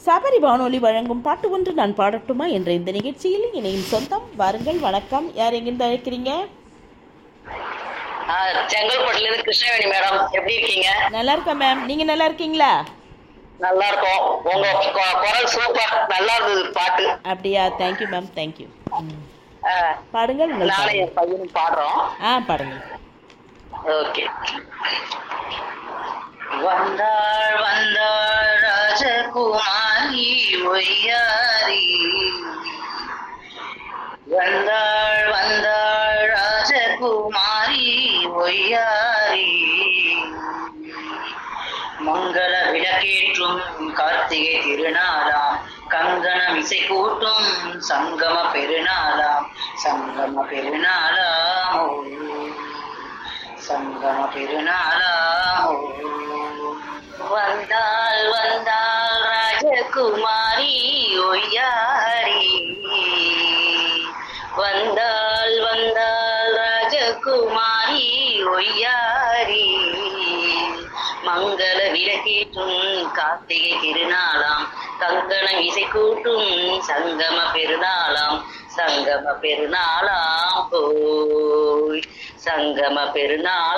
சபரி வானொலி வழங்கும் பாட்டு ஒன்று நான் பாடட்டுமா என்ற இந்த நிகழ்ச்சியில் இணையும் சொந்தம் வாருங்கள் வணக்கம் யார் எங்கிருந்து அழைக்கிறீங்க ஆ, செங்கல்பட்டுல இருந்து கிருஷ்ணவேணி மேடம் எப்படி இருக்கீங்க நல்லா இருக்கேன் மேம் நீங்க நல்லா இருக்கீங்களா நல்லா இருக்கோம் உங்க கொ- குரல் சூப்பர் நல்லா இருந்தது பாட்டு அப்படியா தேங்க்யூ மேம் தேங்க்யூ ஆ, பாடுங்கள் உங்கள் நானும் பாடல். என் பையனும் பாடுறோம் ஆ பாடுங்கள் ஓகே வந்தாள் வந்தாள் ராஜகுமாரி ஒய்யாரி வந்தாள் வந்தாள் ராஜகுமாரி ஒய்யாரி மங்கள விளக்கேற்றும் கார்த்திகை திருநாளாம் கங்கணம் இசை கூட்டும் சங்கம பெருநாளாம் சங்கம பெருநாளாம் ஓ. சங்கம பெருநாளாம் ஓ. வந்தாள் வந்தாள் ராஜகுமாரி ஒய்யாரி வந்தாள் வந்தாள் ராஜகுமாரி ஒய்யாரி மங்கள விளக்கேற்றும் கார்த்திகை திருநாளாம் கங்கணம் இசை கூட்டும் சங்கம பெருநாளாம் சங்கம பெருநாளாம் போய் சங்கம பெருநாள்